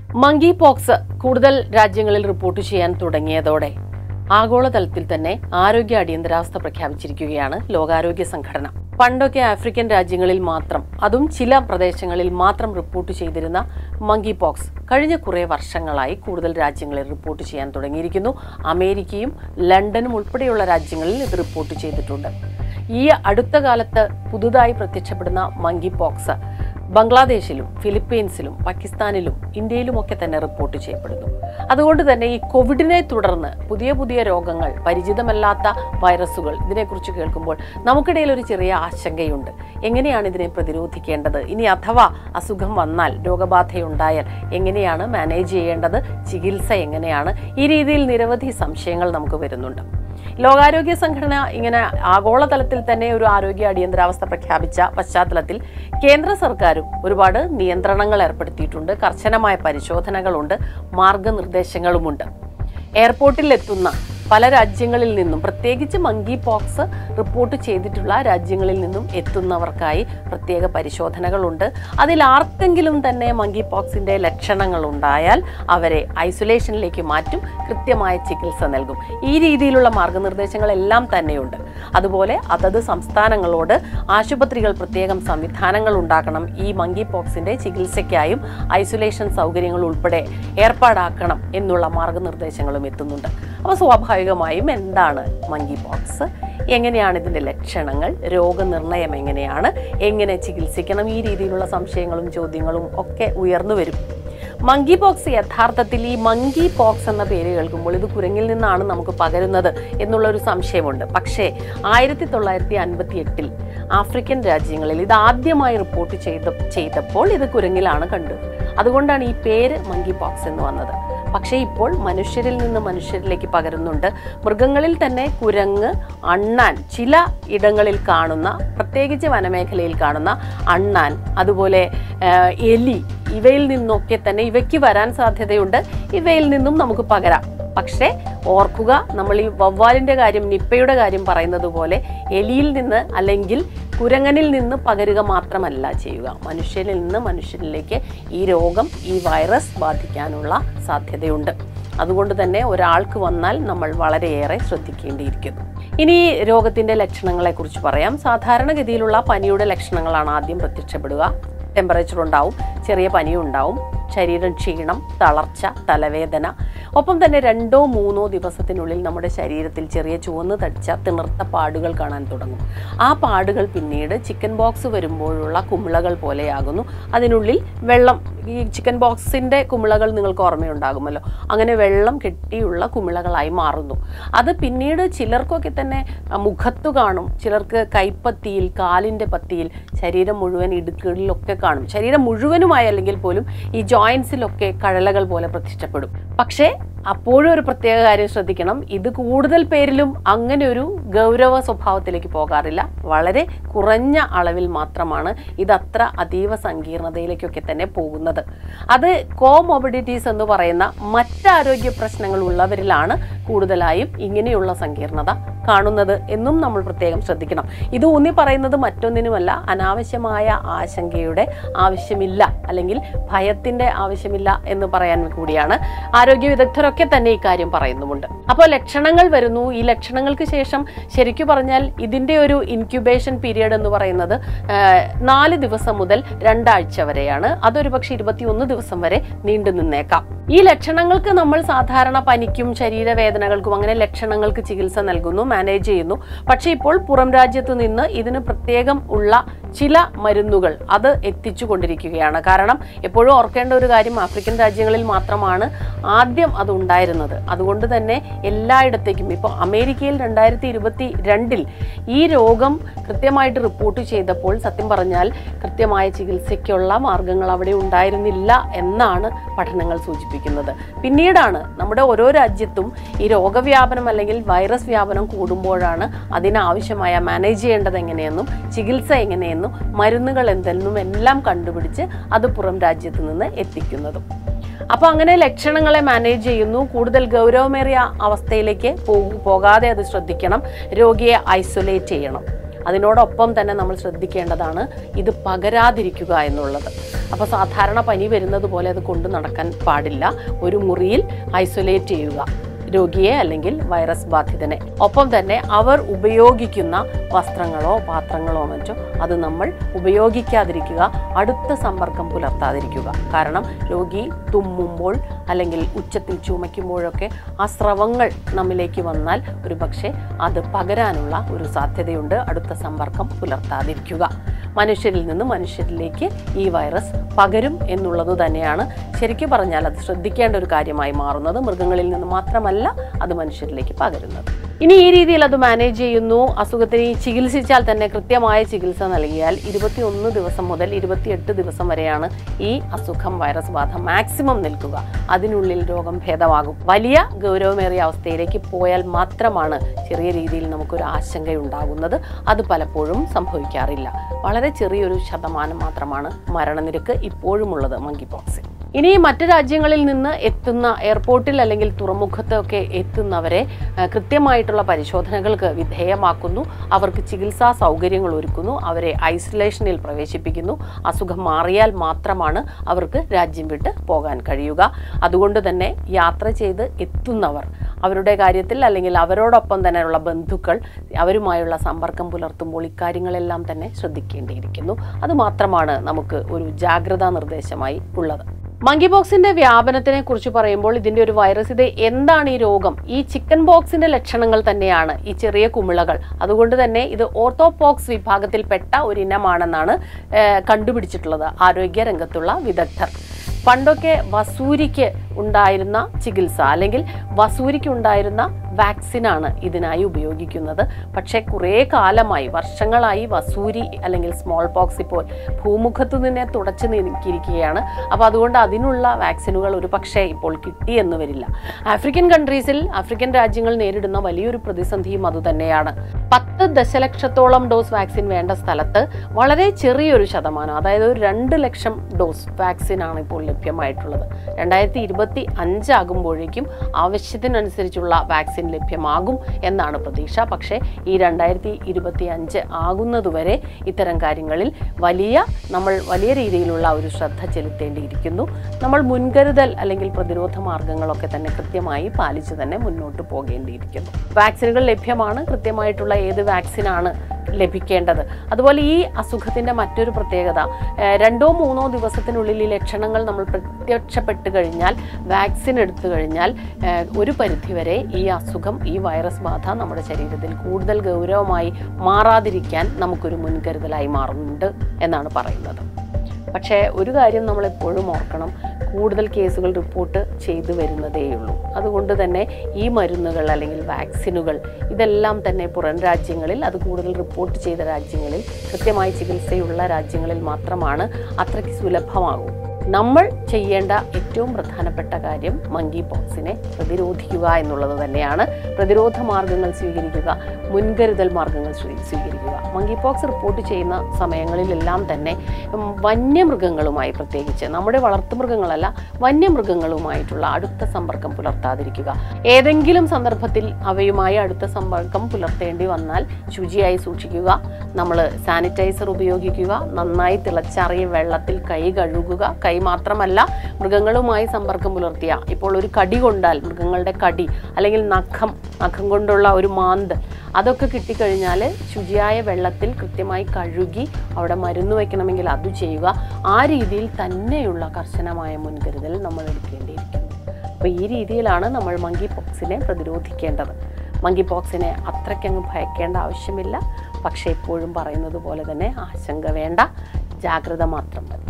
monkey pox കൂടുതൽ രാജ്യങ്ങളിൽ report ചെയ്യാൻ തുടങ്ങിയതോടെ ആഗോളതലത്തിൽ തന്നെ ആരോഗ്യ അടിയന്തരാവസ്ഥ പ്രഖ്യാപിച്ചിരിക്കുകയാണ് ലോകാരോഗ്യ സംഘടന പണ്ടൊക്കെ ആഫ്രിക്കൻ രാജ്യങ്ങളിൽ മാത്രം അതും ചില പ്രദേശങ്ങളിൽ മാത്രം റിപ്പോർട്ട് ചെയ്തിരുന്ന മങ്കി പോക്സ് കഴിഞ്ഞ കുറേ വർഷങ്ങളായി കൂടുതൽ രാജ്യങ്ങളിൽ റിപ്പോർട്ട് ചെയ്യാൻ തുടങ്ങിയിരിക്കുന്നു അമേരിക്കയും ലണ്ടനും ഉൾപ്പെടെയുള്ള രാജ്യങ്ങളിൽ ഇത് റിപ്പോർട്ട് ചെയ്തിട്ടുണ്ട് ഈ അടുത്ത കാലത്ത് പുതുതായി പ്രത്യക്ഷപ്പെടുന്ന മങ്കി പോക്സ് ബംഗ്ലാദേശിലും ഫിലിപ്പീൻസിലും പാകിസ്ഥാനിലും ഇന്ത്യയിലുമൊക്കെ തന്നെ റിപ്പോർട്ട് ചെയ്യപ്പെടുന്നു അതുകൊണ്ട് തന്നെ ഈ കോവിഡിനെ തുടർന്ന് പുതിയ പുതിയ രോഗങ്ങൾ പരിചിതമല്ലാത്ത വൈറസുകൾ ഇതിനെക്കുറിച്ച് കേൾക്കുമ്പോൾ നമുക്കിടയിൽ ഒരു ചെറിയ ആശങ്കയുണ്ട് എങ്ങനെയാണ് ഇതിനെ പ്രതിരോധിക്കേണ്ടത് ഇനി അഥവാ അസുഖം വന്നാൽ രോഗബാധയുണ്ടായാൽ എങ്ങനെയാണ് മാനേജ് ചെയ്യേണ്ടത് ചികിത്സ എങ്ങനെയാണ് ഈ രീതിയിൽ നിരവധി സംശയങ്ങൾ നമുക്ക് വരുന്നുണ്ട് ലോകാരോഗ്യ സംഘടന ഇങ്ങനെ ആഗോളതലത്തിൽ തന്നെ ഒരു ആരോഗ്യ അടിയന്തരാവസ്ഥ പ്രഖ്യാപിച്ച പശ്ചാത്തലത്തിൽ കേന്ദ്ര സർക്കാരും ഒരുപാട് നിയന്ത്രണങ്ങൾ ഏർപ്പെടുത്തിയിട്ടുണ്ട് കർശനമായ പരിശോധനകളുണ്ട് മാർഗനിർദ്ദേശങ്ങളുമുണ്ട് എയർപോർട്ടിൽ എത്തുന്ന പല രാജ്യങ്ങളിൽ നിന്നും പ്രത്യേകിച്ച് മങ്കി പോക്സ് റിപ്പോർട്ട് ചെയ്തിട്ടുള്ള രാജ്യങ്ങളിൽ നിന്നും എത്തുന്നവർക്കായി പ്രത്യേക പരിശോധനകളുണ്ട് അതിൽ ആർക്കെങ്കിലും തന്നെ മങ്കി പോക്സിന്റെ ലക്ഷണങ്ങൾ ഉണ്ടായാൽ അവരെ ഐസൊലേഷനിലേക്ക് മാറ്റും കൃത്യമായ ചികിത്സ നൽകും ഈ രീതിയിലുള്ള മാർഗനിർദ്ദേശങ്ങളെല്ലാം തന്നെയുണ്ട് അതുപോലെ അതത് സംസ്ഥാനങ്ങളോട് ആശുപത്രികൾ പ്രത്യേകം സംവിധാനങ്ങൾ ഉണ്ടാക്കണം ഈ മങ്കി പോക്സിന്റെ ചികിത്സയ്ക്കായും ഐസൊലേഷൻ സൗകര്യങ്ങൾ ഉൾപ്പെടെ ഏർപ്പാടാക്കണം എന്നുള്ള മാർഗനിർദ്ദേശങ്ങളും എത്തുന്നുണ്ട് അപ്പോൾ സ്വാഭാവികമായും എന്താണ് മങ്കി പോക്സ് എങ്ങനെയാണ് ഇതിൻ്റെ ലക്ഷണങ്ങൾ രോഗനിർണയം എങ്ങനെയാണ് എങ്ങനെ ചികിത്സിക്കണം ഈ രീതിയിലുള്ള സംശയങ്ങളും ചോദ്യങ്ങളും ഒക്കെ ഉയർന്നു വരും മങ്കി പോക്സ് യഥാർത്ഥത്തിൽ ഈ മങ്കി പോക്സ് എന്ന പേര് കേൾക്കുമ്പോൾ ഇത് കുരങ്ങിൽ നിന്നാണ് നമുക്ക് പകരുന്നത് എന്നുള്ള ഒരു സംശയമുണ്ട് പക്ഷേ ആയിരത്തി തൊള്ളായിരത്തി അൻപത്തി എട്ടിൽ ആഫ്രിക്കൻ രാജ്യങ്ങളിൽ ഇത് ആദ്യമായി റിപ്പോർട്ട് ചെയ്ത ചെയ്തപ്പോൾ ഇത് കുരങ്ങിലാണ് കണ്ടത് അതുകൊണ്ടാണ് ഈ പേര് മങ്കി പോക്സ് എന്ന് വന്നത് പക്ഷേ ഇപ്പോൾ മനുഷ്യരിൽ നിന്ന് മനുഷ്യരിലേക്ക് പകരുന്നുണ്ട് മൃഗങ്ങളിൽ തന്നെ കുരങ്ങ് അണ്ണാൻ ചില ഇടങ്ങളിൽ കാണുന്ന പ്രത്യേകിച്ച് വനമേഖലയിൽ കാണുന്ന അണ്ണാൻ അതുപോലെ ആ, എലി ഇവയിൽ നിന്നൊക്കെ തന്നെ ഇവയ്ക്ക് വരാൻ സാധ്യതയുണ്ട് ഇവയിൽ നിന്നും നമുക്ക് പകരാം പക്ഷേ ഓർക്കുക നമ്മൾ ഈ വവ്വാലിന്റെ കാര്യം നിപ്പയുടെ കാര്യം പറയുന്നത് പോലെ എലിയിൽ നിന്ന് അല്ലെങ്കിൽ കുരങ്ങനിൽ നിന്ന് പകരുക മാത്രമല്ല ചെയ്യുക മനുഷ്യരിൽ നിന്ന് മനുഷ്യരിലേക്ക് ഈ രോഗം ഈ വൈറസ് ബാധിക്കാനുള്ള സാധ്യതയുണ്ട് അതുകൊണ്ട് തന്നെ ഒരാൾക്ക് വന്നാൽ നമ്മൾ വളരെയേറെ ശ്രദ്ധിക്കേണ്ടിയിരിക്കുന്നു ഇനി രോഗത്തിന്റെ ലക്ഷണങ്ങളെ കുറിച്ച് പറയാം സാധാരണഗതിയിലുള്ള പനിയുടെ ലക്ഷണങ്ങളാണ് ആദ്യം പ്രത്യക്ഷപ്പെടുക ടെമ്പറേച്ചർ ഉണ്ടാവും ചെറിയ പനിയും ഉണ്ടാവും ശരീരം ക്ഷീണം തളർച്ച തലവേദന ഒപ്പം തന്നെ രണ്ടോ മൂന്നോ ദിവസത്തിനുള്ളിൽ നമ്മുടെ ശരീരത്തിൽ ചെറിയ ചുവന്ന് തടിച്ച തിണർത്ത പാടുകൾ കാണാൻ തുടങ്ങും ആ പാടുകൾ പിന്നീട് ചിക്കൻ ബോക്സ് വരുമ്പോഴുള്ള കുമിളകൾ പോലെയാകുന്നു അതിനുള്ളിൽ വെള്ളം ഈ ചിക്കൻ ബോക്സിൻ്റെ കുമിളകൾ നിങ്ങൾക്ക് ഓർമ്മയുണ്ടാകുമല്ലോ അങ്ങനെ വെള്ളം കെട്ടിയുള്ള കുമിളകളായി മാറുന്നു അത് പിന്നീട് ചിലർക്കൊക്കെ തന്നെ ആ, മുഖത്തു കാണും ചിലർക്ക് കൈപ്പത്തിയിൽ കാലിൻ്റെ പത്തിയിൽ ശരീരം മുഴുവൻ ഇടുക്കുകളിലൊക്കെ കാണും ശരീരം മുഴുവനുമായി അല്ലെങ്കിൽ പോലും ഈ ജോയിൻസിലൊക്കെ കഴലകൾ പോലെ പ്രത്യക്ഷപ്പെടും പക്ഷേ അപ്പോഴും ഒരു പ്രത്യേക കാര്യം ശ്രദ്ധിക്കണം ഇത് കൂടുതൽ പേരിലും അങ്ങനെ ഒരു ഗൗരവ സ്വഭാവത്തിലേക്ക് പോകാറില്ല വളരെ കുറഞ്ഞ അളവിൽ മാത്രമാണ് ഇത് അത്ര അതീവ സങ്കീർണതയിലേക്കൊക്കെ തന്നെ പോകുന്നത് അത് കോമോബിഡിറ്റീസ് എന്ന് പറയുന്ന മറ്റാരോഗ്യ പ്രശ്നങ്ങൾ ഉള്ളവരിലാണ് കൂടുതലായും ഇങ്ങനെയുള്ള സങ്കീർണത കാണുന്നത് എന്നും നമ്മൾ പ്രത്യേകം ശ്രദ്ധിക്കണം ഇത് ഊന്നി പറയുന്നത് മറ്റൊന്നിനുമല്ല അനാവശ്യമായ ആശങ്കയുടെ ആവശ്യമില്ല അല്ലെങ്കിൽ ഭയത്തിന്റെ ആവശ്യമില്ല എന്ന് പറയാൻ കൂടിയാണ് ആരോഗ്യ വിദഗ്ധരൊക്കെ തന്നെ ഇക്കാര്യം പറയുന്നുമുണ്ട് അപ്പോൾ ലക്ഷണങ്ങൾ വരുന്നു ഈ ലക്ഷണങ്ങൾക്ക് ശേഷം ശരിക്കു പറഞ്ഞാൽ ഇതിന്റെ ഒരു ഇൻക്യുബേഷൻ പീരിയഡ് എന്ന് പറയുന്നത് ആ, നാല് ദിവസം മുതൽ രണ്ടാഴ്ച വരെയാണ് അതൊരു പക്ഷേ ഇരുപത്തിയൊന്ന് ദിവസം വരെ നീണ്ടു നിന്നേക്കാം ഈ ലക്ഷണങ്ങൾക്ക് നമ്മൾ സാധാരണ പനിക്കും ശരീരവേദനകൾക്കും അങ്ങനെ ലക്ഷണങ്ങൾക്ക് ചികിത്സ നൽകുന്നു മാനേജ് ചെയ്യുന്നു പക്ഷേ ഇപ്പോൾ പുറം രാജ്യത്ത് നിന്ന് ഇതിന് പ്രത്യേകം ഉള്ള ചില മരുന്നുകൾ അത് എത്തിച്ചു കൊണ്ടിരിക്കുകയാണ് കാരണം എപ്പോഴും ഓർക്കേണ്ട ഒരു കാര്യം ആഫ്രിക്കൻ രാജ്യങ്ങളിൽ മാത്രമാണ് ആദ്യം അത് ഉണ്ടായിരുന്നത് അതുകൊണ്ട് തന്നെ എല്ലായിടത്തേക്കും ഇപ്പോൾ അമേരിക്കയിൽ രണ്ടായിരത്തി ഇരുപത്തി രണ്ടിൽ ഈ രോഗം കൃത്യമായിട്ട് റിപ്പോർട്ട് ചെയ്തപ്പോൾ സത്യം പറഞ്ഞാൽ കൃത്യമായ ചികിത്സയ്ക്കുള്ള മാർഗങ്ങൾ അവിടെ ഉണ്ടായിരുന്നില്ല എന്നാണ് പഠനങ്ങൾ സൂചിപ്പിക്കുന്നത് പിന്നീടാണ് നമ്മുടെ ഓരോ രാജ്യത്തും ഈ രോഗവ്യാപനം അല്ലെങ്കിൽ വൈറസ് വ്യാപനം കൂടുമ്പോഴാണ് അതിനാവശ്യമായ മാനേജ് ചെയ്യേണ്ടത് എങ്ങനെയെന്നും ചികിത്സ എങ്ങനെയെന്നും മരുന്നുകൾ എന്തെന്നും എല്ലാം കണ്ടുപിടിച്ച് അത് പുറം രാജ്യത്ത് നിന്ന് എത്തിക്കുന്നതും അപ്പോൾ അങ്ങനെ ലക്ഷണങ്ങളെ മാനേജ് ചെയ്യുന്നു കൂടുതൽ ഗൗരവമേറിയ അവസ്ഥയിലേക്ക് പോ- പോകാതെ അത് ശ്രദ്ധിക്കണം രോഗിയെ ഐസൊലേറ്റ് ചെയ്യണം അതിനോടൊപ്പം തന്നെ നമ്മൾ ശ്രദ്ധിക്കേണ്ടതാണ് ഇത് പകരാതിരിക്കുക എന്നുള്ളത് അപ്പോൾ സാധാരണ പനി വരുന്നത് പോലെ അത് കൊണ്ടു നടക്കാൻ പാടില്ല ഒരു മുറിയിൽ ഐസൊലേറ്റ് ചെയ്യുക രോഗിയെ അല്ലെങ്കിൽ വൈറസ് ബാധിതനെ ഒപ്പം തന്നെ അവർ ഉപയോഗിക്കുന്ന വസ്ത്രങ്ങളോ പാത്രങ്ങളോ മറ്റോ അത് നമ്മൾ ഉപയോഗിക്കാതിരിക്കുക അടുത്ത സമ്പർക്കം പുലർത്താതിരിക്കുക കാരണം രോഗി തുമ്മുമ്പോൾ അല്ലെങ്കിൽ ഉച്ചത്തിൽ ചുമയ്ക്കുമ്പോഴൊക്കെ ആ സ്രവങ്ങൾ നമ്മിലേക്ക് വന്നാൽ ഒരു പക്ഷേ അത് പകരാനുള്ള ഒരു സാധ്യതയുണ്ട് അടുത്ത സമ്പർക്കം പുലർത്താതിരിക്കുക മനുഷ്യരിൽ നിന്ന് മനുഷ്യരിലേക്ക് ഈ വൈറസ് പകരും എന്നുള്ളത് തന്നെയാണ് ശരിക്കും പറഞ്ഞാൽ അത് ശ്രദ്ധിക്കേണ്ട ഒരു കാര്യമായി മാറുന്നത് മൃഗങ്ങളിൽ നിന്ന് മാത്രമല്ല അത് മനുഷ്യരിലേക്ക് പകരുന്നത് ഇനി ഈ രീതിയിൽ അത് മാനേജ് ചെയ്യുന്നു അസുഖത്തിന് ചികിത്സിച്ചാൽ തന്നെ കൃത്യമായ ചികിത്സ നൽകിയാൽ ഇരുപത്തിയൊന്ന് ദിവസം മുതൽ ഇരുപത്തിയെട്ട് ദിവസം വരെയാണ് ഈ അസുഖം വൈറസ് ബാധ മാക്സിമം നിൽക്കുക അതിനുള്ളിൽ രോഗം ഭേദമാകും വലിയ ഗൗരവമേറിയ അവസ്ഥയിലേക്ക് പോയാൽ മാത്രമാണ് ചെറിയ രീതിയിൽ നമുക്കൊരു ആശങ്കയുണ്ടാകുന്നത് അത് പലപ്പോഴും സംഭവിക്കാറില്ല വളരെ ചെറിയൊരു ശതമാനം മാത്രമാണ് മരണനിരക്ക് ഇപ്പോഴുമുള്ളത് മങ്കി പോക്സിൽ ഇനി മറ്റു രാജ്യങ്ങളിൽ നിന്ന് എത്തുന്ന എയർപോർട്ടിൽ അല്ലെങ്കിൽ തുറമുഖത്തൊക്കെ എത്തുന്നവരെ ആ, കൃത്യമായിട്ടുള്ള പരിശോധനകൾക്ക് വിധേയമാക്കുന്നു അവർക്ക് ചികിത്സാ സൗകര്യങ്ങൾ ഒരുക്കുന്നു അവരെ ഐസൊലേഷനിൽ പ്രവേശിപ്പിക്കുന്നു അസുഖം മാറിയാൽ മാത്രമാണ് അവർക്ക് രാജ്യം വിട്ട് പോകാൻ കഴിയുക അതുകൊണ്ട് തന്നെ യാത്ര ചെയ്ത് എത്തുന്നവർ അവരുടെ കാര്യത്തിൽ അല്ലെങ്കിൽ അവരോടൊപ്പം തന്നെയുള്ള ബന്ധുക്കൾ അവരുമായുള്ള സമ്പർക്കം പുലർത്തുമ്പോൾ ഇക്കാര്യങ്ങളെല്ലാം തന്നെ ശ്രദ്ധിക്കേണ്ടിയിരിക്കുന്നു അത് മാത്രമാണ് നമുക്ക് ഒരു ജാഗ്രതാ നിർദ്ദേശമായി ഉള്ളത് മങ്കി ബോക്സിന്റെ വ്യാപനത്തിനെ കുറിച്ച് പറയുമ്പോൾ ഇതിന്റെ ഒരു വൈറസ് ഇത് എന്താണ് ഈ രോഗം ഈ ചിക്കൻ ബോക്സിന്റെ ലക്ഷണങ്ങൾ തന്നെയാണ് ഈ ചെറിയ കുമിളകൾ അതുകൊണ്ട് തന്നെ ഇത് ഓർത്തോപോക്സ് വിഭാഗത്തിൽപ്പെട്ട ഒരു ഇനമാണെന്നാണ് ഏഹ്, കണ്ടുപിടിച്ചിട്ടുള്ളത് ആരോഗ്യ രംഗത്തുള്ള വിദഗ്ധർ പണ്ടൊക്കെ വസൂരിക്ക് ഉണ്ടായിരുന്ന ചികിത്സ അല്ലെങ്കിൽ വസൂരിക്ക് ഉണ്ടായിരുന്ന വാക്സിനാണ് ഇതിനായി ഉപയോഗിക്കുന്നത് പക്ഷേ കുറേ കാലമായി വർഷങ്ങളായി വസൂരി അല്ലെങ്കിൽ സ്മോൾ പോക്സ് ഇപ്പോൾ ഭൂമുഖത്തു നിന്നെ തുടച്ചു നീക്കിയിരിക്കുകയാണ് അപ്പോൾ അതുകൊണ്ട് അതിനുള്ള വാക്സിനുകൾ ഒരു പക്ഷേ ഇപ്പോൾ കിട്ടിയെന്ന് വരില്ല ആഫ്രിക്കൻ കൺട്രീസിൽ ആഫ്രിക്കൻ രാജ്യങ്ങൾ നേരിടുന്ന വലിയൊരു പ്രതിസന്ധിയും അതുതന്നെയാണ് പത്ത് ദശലക്ഷത്തോളം ഡോസ് വാക്സിൻ വേണ്ട സ്ഥലത്ത് വളരെ ചെറിയൊരു ശതമാനം അതായത് ഒരു രണ്ട് ലക്ഷം ഡോസ് വാക്സിനാണ് ഇപ്പോൾ ലഭ്യമായിട്ടുള്ളത് രണ്ടായിരത്തി ഇരുപത്തി അഞ്ചാകുമ്പോഴേക്കും ആവശ്യത്തിനനുസരിച്ചുള്ള വാക്സിൻ ലഭ്യമാകും എന്നാണ് പ്രതീക്ഷ പക്ഷേ ഈ രണ്ടായിരത്തി ഇരുപത്തി അഞ്ച് ആകുന്നതുവരെ ഇത്തരം കാര്യങ്ങളിൽ വലിയ നമ്മൾ വലിയ രീതിയിലുള്ള ഒരു ശ്രദ്ധ ചെലുത്തേണ്ടിയിരിക്കുന്നു നമ്മൾ മുൻകരുതൽ അല്ലെങ്കിൽ പ്രതിരോധ മാർഗങ്ങളൊക്കെ തന്നെ കൃത്യമായി പാലിച്ചു തന്നെ മുന്നോട്ട് പോകേണ്ടിയിരിക്കുന്നു വാക്സിനുകൾ ലഭ്യമാണ് കൃത്യമായിട്ടുള്ള ഏത് വാക്സിനാണ് ലഭിക്കേണ്ടത് അതുപോലെ ഈ അസുഖത്തിൻ്റെ മറ്റൊരു പ്രത്യേകത ഏഹ് രണ്ടോ മൂന്നോ ദിവസത്തിനുള്ളിൽ ഈ ലക്ഷണങ്ങൾ നമ്മൾ പ്രത്യക്ഷപ്പെട്ട് കഴിഞ്ഞാൽ വാക്സിൻ എടുത്തു കഴിഞ്ഞാൽ ഏഹ് ഒരു പരിധിവരെ ഈ അസുഖം ഈ വൈറസ് ബാധ നമ്മുടെ ശരീരത്തിൽ കൂടുതൽ ഗൗരവമായി മാറാതിരിക്കാൻ നമുക്കൊരു മുൻകരുതലായി മാറുന്നുണ്ട് എന്നാണ് പറയുന്നത് പക്ഷേ ഒരു കാര്യം നമ്മൾ എപ്പോഴും ഓർക്കണം കൂടുതൽ കേസുകൾ റിപ്പോർട്ട് ചെയ്തു വരുന്നതേയുള്ളൂ അതുകൊണ്ട് തന്നെ ഈ മരുന്നുകൾ അല്ലെങ്കിൽ വാക്സിനുകൾ ഇതെല്ലാം തന്നെ പുറം രാജ്യങ്ങളിൽ അത് കൂടുതൽ റിപ്പോർട്ട് ചെയ്ത രാജ്യങ്ങളിൽ കൃത്യമായി ചികിത്സയുള്ള രാജ്യങ്ങളിൽ മാത്രമാണ് അത്രയ്ക്ക് സുലഭമാകും നമ്മൾ ചെയ്യേണ്ട ഏറ്റവും പ്രധാനപ്പെട്ട കാര്യം മങ്കി പോക്സിനെ പ്രതിരോധിക്കുക എന്നുള്ളത് തന്നെയാണ് പ്രതിരോധ മാർഗങ്ങൾ സ്വീകരിക്കുക മുൻകരുതൽ മാർഗങ്ങൾ സ്വീ- സ്വീകരിക്കുക മങ്കി പോക്സ് റിപ്പോർട്ട് ചെയ്യുന്ന സമയങ്ങളിലെല്ലാം തന്നെ ഉം, വന്യമൃഗങ്ങളുമായി പ്രത്യേകിച്ച് നമ്മുടെ വളർത്തുമൃഗങ്ങളല്ല വന്യമൃഗങ്ങളുമായിട്ടുള്ള അടുത്ത സമ്പർക്കം പുലർത്താതിരിക്കുക ഏതെങ്കിലും സന്ദർഭത്തിൽ അവയുമായി അടുത്ത സമ്പർക്കം പുലർത്തേണ്ടി വന്നാൽ ശുചിയായി സൂക്ഷിക്കുക നമ്മൾ സാനിറ്റൈസർ ഉപയോഗിക്കുക നന്നായി തിളച്ചാറിയ വെള്ളത്തിൽ കൈ കഴുകുക കൈ മാത്രമല്ല മൃഗങ്ങളുമായി സമ്പർക്കം പുലർത്തിയ ഇപ്പോൾ ഒരു കടി കൊണ്ടാൽ മൃഗങ്ങളുടെ കടി അല്ലെങ്കിൽ നഖം നഖം കൊണ്ടുള്ള ഒരു മാന്ത് അതൊക്കെ കിട്ടിക്കഴിഞ്ഞാൽ ശുചിയായ വെള്ളത്തിൽ കൃത്യമായി കഴുകി അവിടെ മരുന്ന് വയ്ക്കണമെങ്കിൽ അത് ചെയ്യുക ആ രീതിയിൽ തന്നെയുള്ള കർശനമായ മുൻകരുതൽ നമ്മൾ എടുക്കേണ്ടിയിരിക്കുന്നു അപ്പോൾ ഈ രീതിയിലാണ് നമ്മൾ മങ്കി പോക്സിനെ പ്രതിരോധിക്കേണ്ടത് മങ്കി പോക്സിനെ അത്രയ്ക്കങ്ങ് ഭയക്കേണ്ട ആവശ്യമില്ല പക്ഷേ എപ്പോഴും പറയുന്നത് പോലെ തന്നെ ആശങ്ക വേണ്ട ജാഗ്രത മാത്രം മതി